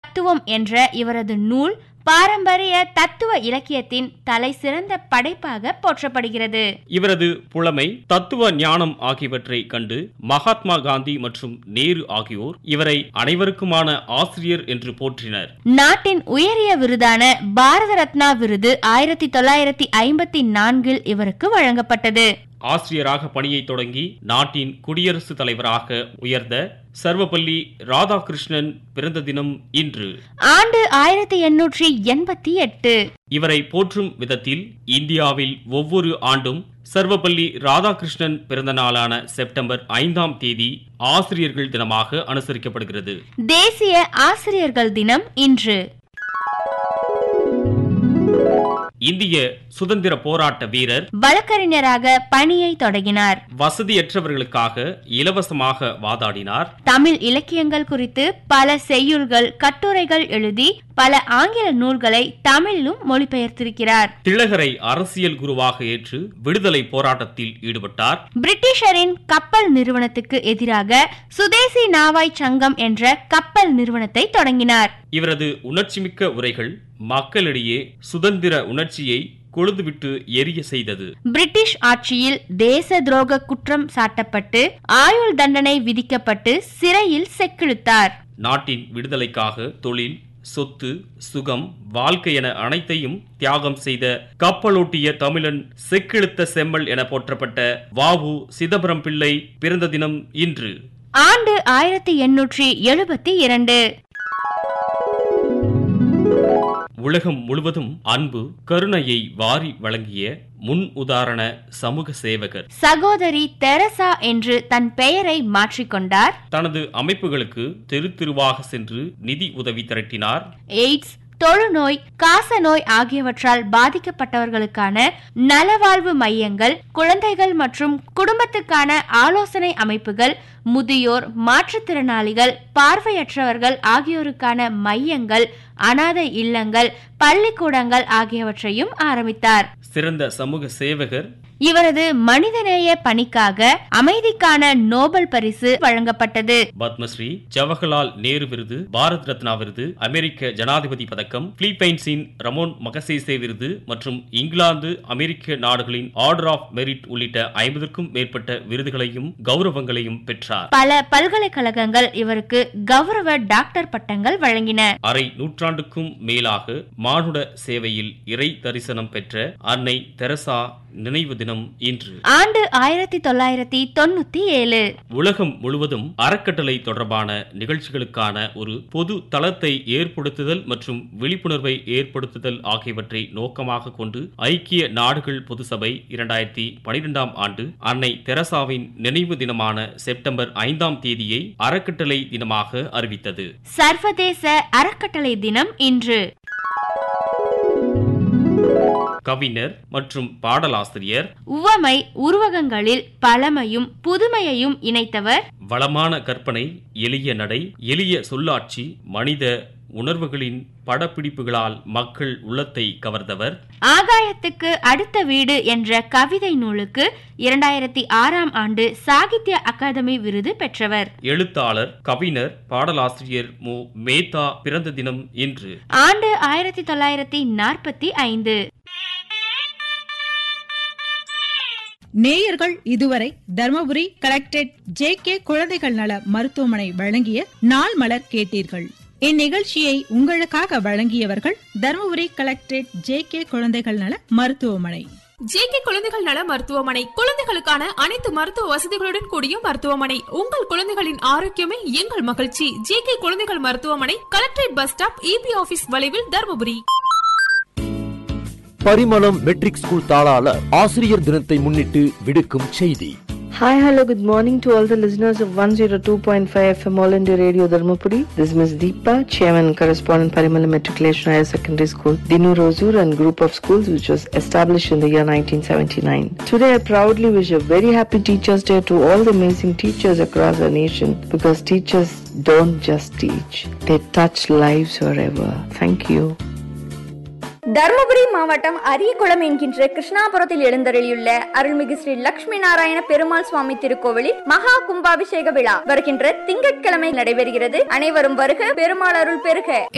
தத்துவம் என்ற இவரது நூல் பாரம்பரிய தத்துவ இலக்கியத்தின் தலை சிறந்த படைப்பாக போற்றப்படுகிறது இவரது புலமை தத்துவ ஞானம் ஆகியவற்றை கண்டு மகாத்மா காந்தி மற்றும் நேரு ஆகியோர் இவரை அனைவருக்குமான ஆசிரியர் என்று போற்றினர் நாட்டின் உயரிய விருதான பாரத ரத்னா விருது ஆயிரத்தி தொள்ளாயிரத்தி ஐம்பத்தி நான்கில் இவருக்கு வழங்கப்பட்டது ஆசிரியராக பணியை தொடங்கி நாட்டின் குடியரசுத் தலைவராக உயர்ந்த சர்வபள்ளி ராதாகிருஷ்ணன் பிறந்த தினம் இன்று ஆண்டு ஆயிரத்தி எண்ணூற்றி எண்பத்தி எட்டு இவரை போற்றும் விதத்தில் இந்தியாவில் ஒவ்வொரு ஆண்டும் சர்வபள்ளி ராதாகிருஷ்ணன் பிறந்த நாளான செப்டம்பர் ஐந்தாம் தேதி ஆசிரியர்கள் தினமாக அனுசரிக்கப்படுகிறது தேசிய ஆசிரியர்கள் தினம் இன்று இந்திய சுதந்திர போராட்ட வீரர் வழக்கறிஞராக பணியை தொடங்கினார் வசதியற்றவர்களுக்காக இலவசமாக வாதாடினார் தமிழ் இலக்கியங்கள் குறித்து பல செய்யுள்கள் கட்டுரைகள் எழுதி பல ஆங்கில நூல்களை தமிழிலும் மொழிபெயர்த்திருக்கிறார் திலகரை அரசியல் குருவாக ஏற்று விடுதலை போராட்டத்தில் ஈடுபட்டார் பிரிட்டிஷரின் கப்பல் நிறுவனத்துக்கு எதிராக சுதேசி நாவாய் சங்கம் என்ற கப்பல் நிறுவனத்தை தொடங்கினார் இவரது உணர்ச்சிமிக்க உரைகள் மக்களிடையே சுதந்திர உணர்ச்சியை கொழுந்துவிட்டு எரிய செய்தது பிரிட்டிஷ் ஆட்சியில் தேச துரோக குற்றம் சாட்டப்பட்டு ஆயுள் தண்டனை விதிக்கப்பட்டு சிறையில் செக்கிழுத்தார் நாட்டின் விடுதலைக்காக தொழில் சொத்து சுகம் வாழ்க்கை என அனைத்தையும் தியாகம் செய்த கப்பலோட்டிய தமிழன் செக்கிழுத்த செம்மல் என போற்றப்பட்ட வாவு சிதம்பரம் பிள்ளை பிறந்த தினம் இன்று ஆண்டு ஆயிரத்தி எண்ணூற்றி எழுபத்தி இரண்டு உலகம் முழுவதும் அன்பு கருணையை வாரி வழங்கிய முன் உதாரண சமூக சேவகர் சகோதரி தெரசா என்று தன் பெயரை மாற்றிக்கொண்டார் தனது அமைப்புகளுக்கு தெரு தெருவாக சென்று நிதி உதவி திரட்டினார் எய்ட்ஸ் தொழுநோய் காசநோய் ஆகியவற்றால் பாதிக்கப்பட்டவர்களுக்கான நலவாழ்வு மையங்கள் குழந்தைகள் மற்றும் குடும்பத்துக்கான ஆலோசனை அமைப்புகள் முதியோர் மாற்றுத்திறனாளிகள் பார்வையற்றவர்கள் ஆகியோருக்கான மையங்கள் அனாதை இல்லங்கள் பள்ளிக்கூடங்கள் ஆகியவற்றையும் ஆரம்பித்தார் சிறந்த சமூக சேவகர் இவரது மனிதநேய பணிக்காக அமைதிக்கான நோபல் பரிசு வழங்கப்பட்டது பத்மஸ்ரீ ஜவஹர்லால் நேரு விருது பாரத் ரத்னா விருது அமெரிக்க ஜனாதிபதி பதக்கம் பிலிப்பைன்ஸின் ரமோன் மகசேசே விருது மற்றும் இங்கிலாந்து அமெரிக்க நாடுகளின் ஆர்டர் ஆஃப் மெரிட் உள்ளிட்ட ஐம்பதுக்கும் மேற்பட்ட விருதுகளையும் கௌரவங்களையும் பெற்றார் பல பல்கலைக்கழகங்கள் இவருக்கு கௌரவ டாக்டர் பட்டங்கள் வழங்கின அரை நூற்றாண்டுக்கும் மேலாக மானுட சேவையில் இறை தரிசனம் பெற்ற அன்னை தெரசா நினைவு தினம் இன்று ஆண்டு ஆயிரத்தி தொள்ளாயிரத்தி தொண்ணூத்தி ஏழு உலகம் முழுவதும் அறக்கட்டளை தொடர்பான நிகழ்ச்சிகளுக்கான ஒரு பொது தளத்தை ஏற்படுத்துதல் மற்றும் விழிப்புணர்வை ஏற்படுத்துதல் ஆகியவற்றை நோக்கமாக கொண்டு ஐக்கிய நாடுகள் பொதுசபை இரண்டாயிரத்தி பனிரெண்டாம் ஆண்டு அன்னை தெரசாவின் நினைவு தினமான செப்டம்பர் ஐந்தாம் தேதியை அறக்கட்டளை தினமாக அறிவித்தது சர்வதேச அறக்கட்டளை தினம் இன்று கவிஞர் மற்றும் பாடலாசிரியர் உவமை உருவகங்களில் பழமையும் புதுமையையும் இணைத்தவர் வளமான கற்பனை எளிய நடை எளிய சொல்லாட்சி மனித உணர்வுகளின் படப்பிடிப்புகளால் மக்கள் உள்ளத்தை கவர்ந்தவர் ஆகாயத்துக்கு அடுத்த வீடு என்ற கவிதை நூலுக்கு இரண்டாயிரத்தி ஆறாம் ஆண்டு சாகித்ய அகாதமி விருது பெற்றவர் எழுத்தாளர் கவிஞர் பாடலாசிரியர் மு மேத்தா பிறந்த தினம் இன்று ஆண்டு ஆயிரத்தி தொள்ளாயிரத்தி நாற்பத்தி ஐந்து நேயர்கள் இதுவரை தர்மபுரி கலெக்டரேட் ஜே கே குழந்தைகள் நல மருத்துவமனை வழங்கிய நாள் மலர் கேட்டீர்கள் இந்நிகழ்ச்சியை உங்களுக்காக வழங்கியவர்கள் தர்மபுரி கலெக்டரேட் ஜே கே குழந்தைகள் நல மருத்துவமனை ஜேகே குழந்தைகள் நல மருத்துவமனை குழந்தைகளுக்கான அனைத்து மருத்துவ வசதிகளுடன் கூடிய மருத்துவமனை உங்கள் குழந்தைகளின் ஆரோக்கியமே எங்கள் மகிழ்ச்சி ஜேகே குழந்தைகள் மருத்துவமனை collectorate bus stop EB office வளைவில் தருமபுரி பரிமளம் மெட்ரிக் ஸ்கூல் தாளாளர் ஆசிரியர் தினத்தை முன்னிட்டு விடுக்கும் செய்தி Hi, hello, good morning to all the listeners of 102.5 FM All India Radio Dharmapuri. This is Ms. Deepa, Chairman and Correspondent Parimala Matriculation Higher Secondary School, Dinu Rozur and group of schools which was established in the year 1979. Today I proudly wish a very happy Teachers Day to all the amazing teachers across our nation because teachers don't just teach, they touch lives forever. Thank you. Dharmapuri மாவட்டம் அரியகுளம் என்கின்ற கிருஷ்ணாபுரத்தில் எழுந்தருளியுள்ள அருள்மிகு ஸ்ரீ லட்சுமி நாராயண பெருமாள் சுவாமி திருக்கோவிலில் மகா கும்பாபிஷேக விழா வருகின்ற திங்கட்கிழமை நடைபெறுகிறது அனைவரும் வருக பெருமாள் அருள் பெருக